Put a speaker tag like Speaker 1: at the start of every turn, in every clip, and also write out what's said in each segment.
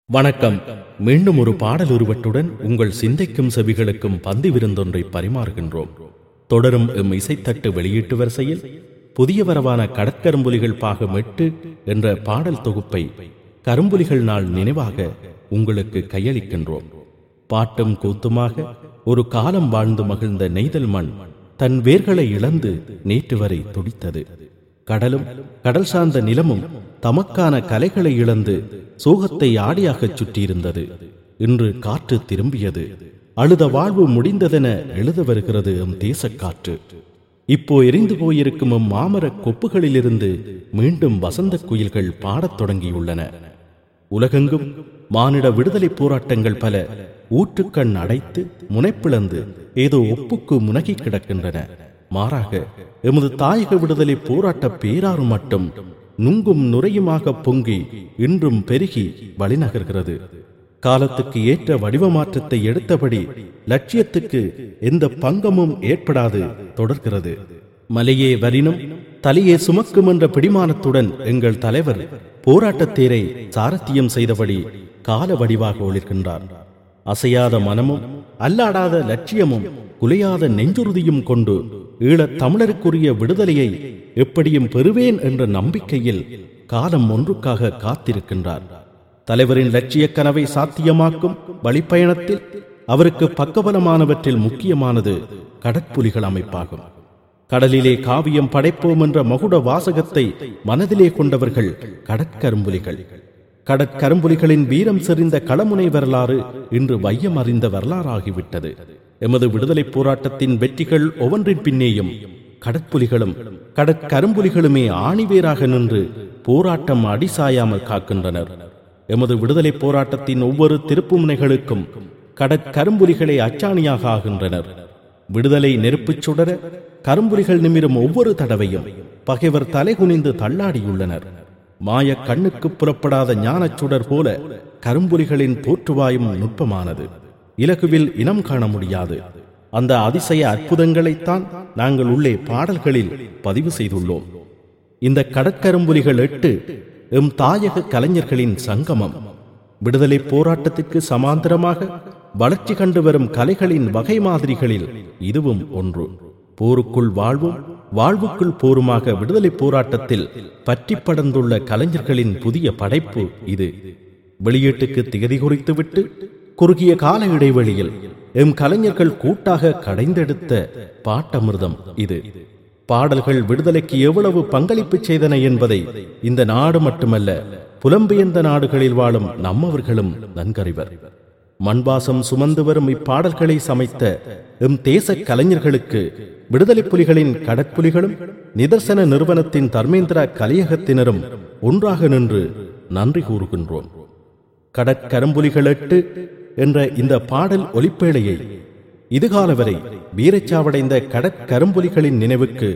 Speaker 1: வணக்கம் மீண்டும் ஒரு பாடல் உருவட்டுடன் உங்கள் சிந்தைக்கும் செவிகளுக்கும் பந்தி விருந்தொன்றை பரிமாறுகின்றோம் தொடரும் எம் இசைத்தட்டு வெளியீட்டு வரிசையில் புதிய வரவான கடற்கரும்புலிகள் பாகம் எட்டு என்ற பாடல் தொகுப்பை கரும்புலிகள் நாள் நினைவாக உங்களுக்கு கையளிக்கின்றோம் பாட்டும் கூத்துமாக ஒரு காலம் வாழ்ந்து மகிழ்ந்த நெய்தல் மண் தன் வேர்களை இழந்து நேற்று வரை துடித்தது கடலும் கடல் சார்ந்த நிலமும் தமக்கான கலைகளை இழந்து சோகத்தை ஆடியாகச் சுற்றியிருந்தது இன்று காற்று திரும்பியது அழுத வாழ்வு முடிந்ததென எழுத வருகிறது எம் தேசக்காற்று இப்போ எரிந்து போயிருக்கும் எம் மாமரக் கொப்புகளிலிருந்து மீண்டும் வசந்த குயில்கள் பாடத் தொடங்கியுள்ளன உலகெங்கும் மானிட விடுதலை போராட்டங்கள் பல ஊற்றுக்கண் அடைத்து முனைப்பிழந்து ஏதோ ஒப்புக்கு முனகி கிடக்கின்றன மாறாக எமது தாயக விடுதலை போராட்ட பேராறு மட்டும் நுங்கும் நுரையுமாக பொங்கி இன்றும் பெருகி வழிநகர்கிறது காலத்துக்கு ஏற்ற வடிவ மாற்றத்தை எடுத்தபடி லட்சியத்துக்கு எந்த பங்கமும் ஏற்படாது தொடர்கிறது மலையே வரினும் தலையே சுமக்கும் என்ற பிடிமானத்துடன் எங்கள் தலைவர் போராட்டத் தேரை சாரத்தியம் செய்தபடி கால வடிவாக ஒளிர்கின்றார் அசையாத மனமும் அல்லாடாத லட்சியமும் குலையாத நெஞ்சுறுதியும் கொண்டு ஈழத் தமிழருக்குரிய விடுதலையை எப்படியும் பெறுவேன் என்ற நம்பிக்கையில் காலம் ஒன்றுக்காக காத்திருக்கின்றார் தலைவரின் லட்சிய கனவை சாத்தியமாக்கும் வழிப்பயணத்தில் அவருக்கு பக்கபலமானவற்றில் முக்கியமானது கடற்புலிகள் அமைப்பாகும் கடலிலே காவியம் படைப்போம் என்ற மகுட வாசகத்தை மனதிலே கொண்டவர்கள் கடற்கரும்புலிகள் கடற்கரும்புலிகளின் வீரம் செறிந்த களமுனை வரலாறு இன்று வையம் அறிந்த வரலாறாகிவிட்டது எமது விடுதலை போராட்டத்தின் வெற்றிகள் ஒவ்வொன்றின் பின்னேயும் கடற்புலிகளும் கடற்கரும்புலிகளுமே ஆணிவேராக நின்று போராட்டம் அடிசாயாமல் காக்கின்றனர் எமது விடுதலை போராட்டத்தின் ஒவ்வொரு திருப்புமுனைகளுக்கும் கடற்கரும்புலிகளை அச்சாணியாக ஆகின்றனர் விடுதலை நெருப்புச் சுடர கரும்புலிகள் நிமிரும் ஒவ்வொரு தடவையும் பகைவர் தலைகுனிந்து தள்ளாடியுள்ளனர் மாய கண்ணுக்கு புறப்படாத ஞானச் சுடர் போல கரும்புலிகளின் தோற்றுவாயும் நுட்பமானது இலகுவில் இனம் காண முடியாது அந்த அதிசய அற்புதங்களைத்தான் நாங்கள் உள்ளே பாடல்களில் பதிவு செய்துள்ளோம் இந்த கடற்கரும்புலிகள் எட்டு எம் தாயக கலைஞர்களின் சங்கமம் விடுதலை போராட்டத்திற்கு சமாந்தரமாக வளர்ச்சி கண்டு வரும் கலைகளின் வகை மாதிரிகளில் இதுவும் ஒன்று போருக்குள் வாழ்வும் வாழ்வுக்குள் போருமாக விடுதலை போராட்டத்தில் பற்றி படர்ந்துள்ள கலைஞர்களின் புதிய படைப்பு இது வெளியீட்டுக்கு திகதி குறித்துவிட்டு குறுகிய கால இடைவெளியில் எம் கலைஞர்கள் கூட்டாக கடைந்தெடுத்த பாட்டமிர்தம் இது பாடல்கள் விடுதலைக்கு எவ்வளவு பங்களிப்பு செய்தன என்பதை இந்த நாடு மட்டுமல்ல புலம்பெயர்ந்த நாடுகளில் வாழும் நம்மவர்களும் நன்கறிவர் மண்வாசம் சுமந்து வரும் இப்பாடல்களை சமைத்த எம் தேச கலைஞர்களுக்கு விடுதலை புலிகளின் கடற்புலிகளும் நிதர்சன நிறுவனத்தின் தர்மேந்திர கலையகத்தினரும் ஒன்றாக நின்று நன்றி கூறுகின்றோம் கடற்கரும்புலிகள் எட்டு என்ற இந்த பாடல் ஒலிப்பேழையை இதுகால வரை வீரச்சாவடைந்த கடற்கரும்புலிகளின் நினைவுக்கு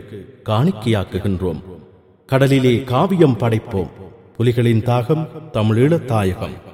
Speaker 1: காணிக்கையாக்குகின்றோம் கடலிலே காவியம் படைப்போம் புலிகளின் தாகம் தமிழீழத் தாயகம்